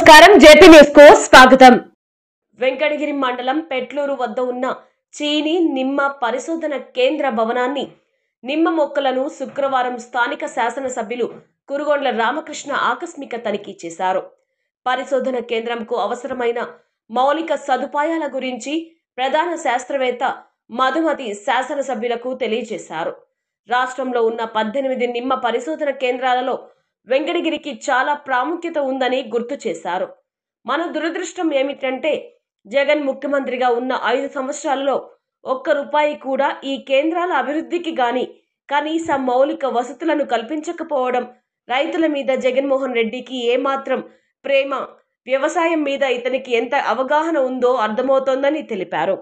నమస్కారం JP news కు స్వాగతం వెంకటగిరి మండలం పెట్లూరు వద్ద ఉన్న చీని నిమ్మ పరిశోధన కేంద్ర భవనాన్ని నిమ్మ మొక్కలను శుక్రవారం స్థానిక శాసనసభ్యులు కురుగొండ్ల రామకృష్ణ ఆకస్మిక తనిఖీ చేశారు పరిశోధన కేంద్రంకు అవసరమైన మౌలిక సదుపాయాల గురించి ప్రధాన శాస్త్రవేత్త మధుమతి శాసనసభ్యులకు తెలియజేశారు రాష్ట్రంలో ఉన్న పద్దెనిమిది నిమ్మ పరిశోధన కేంద్రాలలో వెంకటగిరికి చాలా ప్రాముఖ్యత ఉందని గుర్తు చేశారు మన దురదృష్టం ఏమిటంటే జగన్ ముఖ్యమంత్రిగా ఉన్న ఐదు సంవత్సరాలలో ఒక్క రూపాయి కూడా ఈ కేంద్రాల అభివృద్ధికి గాని కనీస మౌలిక వసతులను కల్పించకపోవడం రైతుల మీద జగన్మోహన్ రెడ్డికి ఏమాత్రం ప్రేమ వ్యవసాయం మీద ఇతనికి ఎంత అవగాహన ఉందో అర్థమవుతోందని తెలిపారు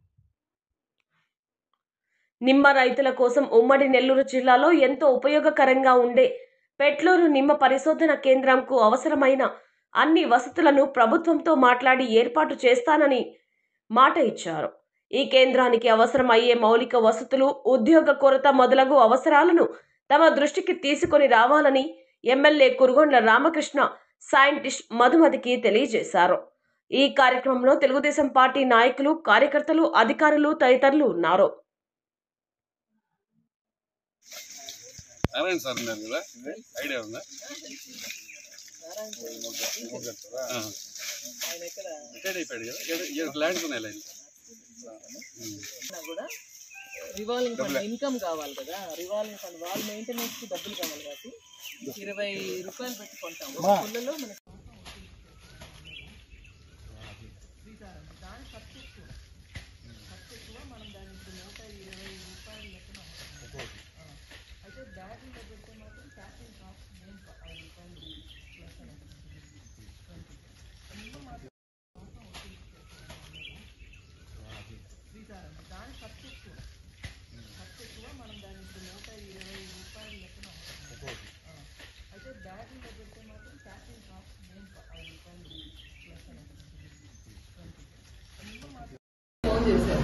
నిమ్మ రైతుల కోసం ఉమ్మడి నెల్లూరు జిల్లాలో ఎంతో ఉపయోగకరంగా ఉండే పెట్లూరు నిమ్మ పరిశోధన కేంద్రంకు అవసరమైన అన్ని వసతులను ప్రభుత్వంతో మాట్లాడి ఏర్పాటు చేస్తానని మాట ఇచ్చారు ఈ కేంద్రానికి అవసరమయ్యే మౌలిక వసతులు ఉద్యోగ కొరత మొదలగు అవసరాలను తమ దృష్టికి తీసుకొని రావాలని ఎమ్మెల్యే కురుగొండ్ల రామకృష్ణ సైంటిస్ట్ మధుమతికి తెలియజేశారు ఈ కార్యక్రమంలో తెలుగుదేశం పార్టీ నాయకులు కార్యకర్తలు అధికారులు తదితరులు ఉన్నారు నారాయణ సార్ ఉన్నారు కదా ఐడియా ఉందా ఆ. రిటైర్డ్ అయిపోయాడు కదా ఏడు- ఏడు ల్యాండ్స్ ఉన్నాయి లైన్ ఉన్నా కూడా రివాల్వింగ్ ఫండ్ ఇన్కమ్ కావాలి కదా రివాల్వింగ్ ఫండ్ వాళ్ళ మెయింటెనెన్స్ కి డబ్బులు కావాలి కాబట్టి ఇరవై రూపాయలు పెట్టి కొంటాం పుల్లలో మనకి ఫోన్ చేశారు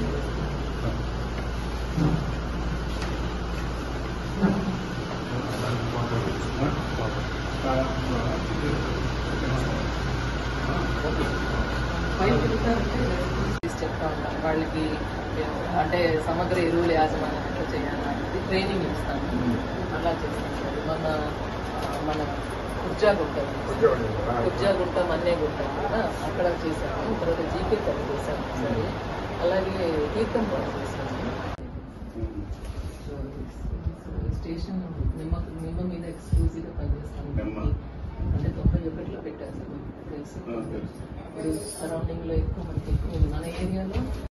చేసి చెప్తా ఉంటాం వాళ్ళకి అంటే సమగ్ర ఎరువుల యాజమాన్యం ఎట్లా చేయాలనేది ట్రైనింగ్ ఇస్తాను అలా చేస్తాం సార్ మన ఆ, మన కుర్జాగుంట కుర్జాగుంట మన్నేగుంట కూడా అక్కడ చేశాము తర్వాత జీకే కట్ చేశాము సరే అలాగే తీర్థం కూడా చేశాము స్టేషన్ నిమ్మ నిమ్మ మీద ఎక్స్క్లూజివ్గా పనిచేస్తాను నిమ్మ. అంటే తొంభై ఒకటిలో పెట్టారు సార్ మీకు తెలుసు ఆ, తెలుసు. ఇప్పుడు సరౌండింగ్ లో ఎక్కువ మనకి ఎక్కువ ఉంది. మన ఏరియాలో